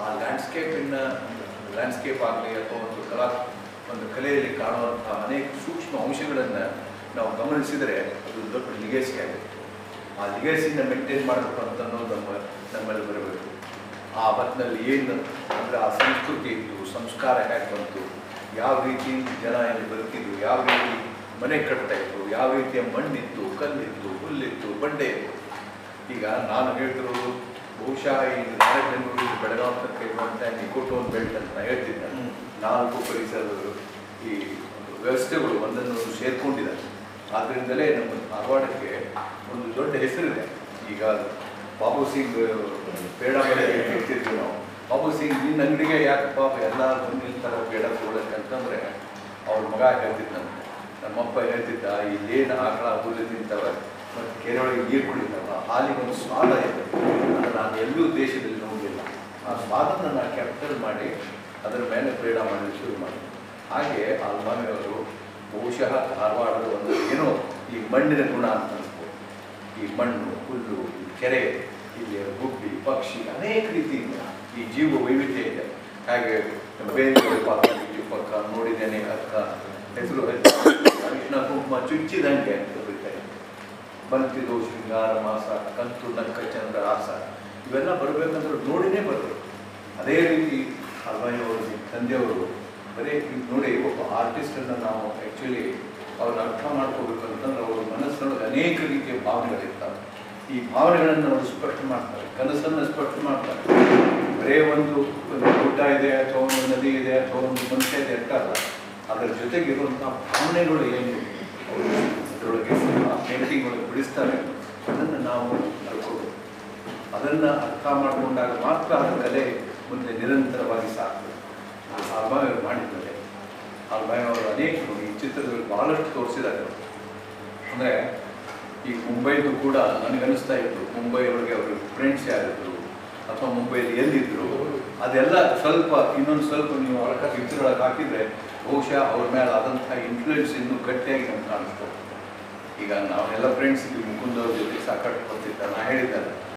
ಆ ಲ್ಯಾಂಡ್ಸ್ಕೇಪಿನ ಲ್ಯಾಂಡ್ಸ್ಕೇಪ್ ಆಗಲಿ ಅಥವಾ ಒಂದು ಕಲಾ ಒಂದು ಕಲೆಯಲ್ಲಿ ಕಾಣುವಂಥ ಅನೇಕ ಸೂಕ್ಷ್ಮ ಅಂಶಗಳನ್ನು ನಾವು ಗಮನಿಸಿದರೆ ಅದು ದೊಡ್ಡ ಲಿಗೇಸಿ ಆಗುತ್ತೆ ಆ ಲಿಗೇಸಿನ ಮೇಂಟೈನ್ ಮಾಡಬೇಕು ಅಂತ ಅನ್ನೋದು ನಮ್ಮ ನಮ್ಮಲ್ಲಿ ಬರಬೇಕು ಆ ಹೊತ್ತಿನಲ್ಲಿ ಏನು ಅಂದರೆ ಆ ಸಂಸ್ಕೃತಿ ಇತ್ತು ಸಂಸ್ಕಾರ ಹೇಗೆ ಬಂತು ಯಾವ ರೀತಿ ಜನ ಇಲ್ಲಿ ಬದುಕಿದ್ರು ಯಾವ ರೀತಿ ಮನೆ ಕಟ್ತಾ ಇದ್ರು ಯಾವ ರೀತಿಯ ಮಣ್ಣಿತ್ತು ಕಲ್ಲಿತ್ತು ಹುಲ್ಲಿತ್ತು ಬಂಡೆ ಇತ್ತು ಈಗ ನಾನು ಹೇಳ್ತಿರೋದು ಬಹುಶಃ ಈ ಬೆಂಗಳೂರು ಬೆಳಗಾವಿ ತನಕ ಇರುವಂಥ ನಿಕೋಟೋನ್ ಬೆಲ್ಟ್ ಅಂತ ನಾನು ಹೇಳ್ತಿದ್ದೆ ಹ್ಮ್. ನಾಲ್ಕು ಪರಿಸರದ ಈ ವ್ಯವಸ್ಥೆಗಳು ಒಂದನ್ನು ಸೇರ್ಕೊಂಡಿದ್ದಾರೆ ಆದ್ದರಿಂದಲೇ ನಮ್ಮ ಧಾರವಾಡಕ್ಕೆ ಒಂದು ದೊಡ್ಡ ಹೆಸರಿದೆ ಈಗ ಬಾಬು ಸಿಂಗ್ ಬೇಡ ಬೇಡ ಹೇಳ್ತಿದ್ವಿ ನಾವು ಬಾಬು ಸಿಂಗ್ ನಿನ್ನ ಅಂಗಡಿಗೆ ಯಾಕಪ್ಪ ಎಲ್ಲ ಬಂದು ನಿಲ್ತಾರ ಬೇಡ ತಗೊಳಕ್ಕೆ ಅಂತಂದ್ರೆ ಅವ್ರ ಮಗ ಹೇಳ್ತಿದ್ದಂತೆ ನಮ್ಮಪ್ಪ ಹೇಳ್ತಿದ್ದ ಇಲ್ಲೇನು ಆಕಳ ಹುಲ್ಲು ತಿಂತವ ಮತ್ತು ಕೆರೆ ಒಳಗೆ ನೀರು ಕುಡಿತಾವ ಹಾಲಿಗೆ ಒಂದು ಸ್ವಾದ ಇದೆ ಅದನ್ನು ನಾನು ಎಲ್ಲೂ ದೇಶದಲ್ಲಿ ನೋಡಲಿಲ್ಲ ಆ ಸ್ವಾದನ್ನು ನಾನು ಕ್ಯಾಪ್ಚರ್ ಮಾಡಿ ಅದರ ಮೇಲೆ ಪ್ರೇಡ ಮಾಡಲು ಶುರು ಮಾಡಿದೆ ಹಾಗೆ ಆಲ್ಮಾಮಿ ಅವರು ಬಹುಶಃ ಧಾರವಾಡದ ಒಂದು ಏನೋ ಈ ಮಣ್ಣಿನ ಗುಣ ಅಂತ ಅನ್ಸ್ಬೋದು ಈ ಮಣ್ಣು ಹುಲ್ಲು ಈ ಕೆರೆ ಇಲ್ಲಿ ಗುಬ್ಬಿ ಪಕ್ಷಿ ಅನೇಕ ರೀತಿಯಿಂದ ಈ ಜೀವ ವೈವಿಧ್ಯ ಇದೆ ಹಾಗೆ ಬೇರೆ ಪಾತ್ರ ಇಲ್ಲಿ ಪಕ್ಕ ನೋಡಿದ್ದೇನೆ ಅಕ್ಕ ಹೆಸರು ಕೃಷ್ಣ ಕುಂಕುಮ ಚುಚ್ಚಿದಂಗೆ ಅಂತ ಬರೀತಾರೆ ಬಂತಿದ್ದು ಶೃಂಗಾರ ಮಾಸ ಕಂತು ನಕ್ಕ ಚಂದ್ರ ಆಸ ಇವೆಲ್ಲ ಬರಬೇಕಂದ್ರೆ ನೋಡಿನೇ ಬರಬೇಕು ಅದೇ ರೀತಿ ಅಲ್ವಾಯಿಯವರು ತಂದೆಯವರು ಬರೀ ಈಗ ನೋಡಿ ಒಬ್ಬ ಆರ್ಟಿಸ್ಟನ್ನು ನಾವು ಆ್ಯಕ್ಚುಲಿ ಅವ್ರನ್ನ ಅರ್ಥ ಮಾಡ್ಕೋಬೇಕು ಅಂತಂದ್ರೆ ಅವ್ರ ಮನಸ್ಸಿನೊಳಗೆ ಅನೇಕ ರೀತಿಯ ಭಾವನೆಗಳಿರ್ತವೆ ಈ ಭಾವನೆಗಳನ್ನು ಅವರು ಸ್ಪಷ್ಟ ಮಾಡ್ತಾರೆ ಕನಸನ್ನು ಸ್ಪಷ್ಟ ಮಾಡ್ತಾರೆ ಬರೇ ಒಂದು ಒಂದು ಗುಡ್ಡ ಇದೆ ಅಥವಾ ಒಂದು ನದಿ ಇದೆ ಅಥವಾ ಒಂದು ಮನುಷ್ಯ ಇದೆ ಅಂತ ಅಲ್ಲ ಅದರ ಜೊತೆಗೆ ಇರುವಂಥ ಭಾವನೆಗಳು ಏನು ಅವರು ಅದರೊಳಗೆ ಪೇಂಟಿಂಗ್ ಒಳಗೆ ಬಿಡಿಸ್ತಾರೆ ಅದನ್ನು ನಾವು ನಡ್ಕೋಬೇಕು ಅದನ್ನು ಅರ್ಥ ಮಾಡಿಕೊಂಡಾಗ ಮಾತ್ರ ಅದು ಕಲೆ ಮುಂದೆ ನಿರಂತರವಾಗಿ ಸಾಕ್ತದೆ ಆಲ್ಬಾಯ್ ಅವರು ಮಾಡಿದ್ದಾರೆ ಆಲ್ಬಾಯ್ ಅವರು ಅನೇಕರು ಈ ಚಿತ್ರದಲ್ಲಿ ಬಹಳಷ್ಟು ತೋರಿಸಿದ್ದಾರೆ ಅವರು. ಅಂದರೆ ಈ ಮುಂಬೈದು ಕೂಡ ನನಗನ್ನಿಸ್ತಾ ಇತ್ತು ಮುಂಬೈ ಒಳಗೆ ಅವರು ಫ್ರೆಂಡ್ಸ್ ಯಾರಿದ್ರು ಅಥವಾ ಮುಂಬೈಲಿ ಎಲ್ಲಿದ್ರು ಅದೆಲ್ಲ ಸ್ವಲ್ಪ ಇನ್ನೊಂದು ಸ್ವಲ್ಪ ನೀವು ಒಳಗೆ ಚಿತ್ರೊಳಗೆ ಹಾಕಿದರೆ ಬಹುಶಃ ಅವ್ರ ಮೇಲೆ ಆದಂಥ ಇನ್ಫ್ಲೂಯೆನ್ಸ್ ಇನ್ನೂ ಗಟ್ಟಿಯಾಗಿ ನಮ್ಗೆ ಕಾಣಿಸ್ತದೆ ಈಗ ನಾವೆಲ್ಲ ಫ್ರೆಂಡ್ಸ್ ಇದ್ವಿ ಮುಕುಂದ್ ಅವ್ರ ಜೊತೆ ಸಾಕಷ್ಟು ಬರ್ತಿದ್ದ ನಾ ಹೇಳಿದ್ದಲ್ಲ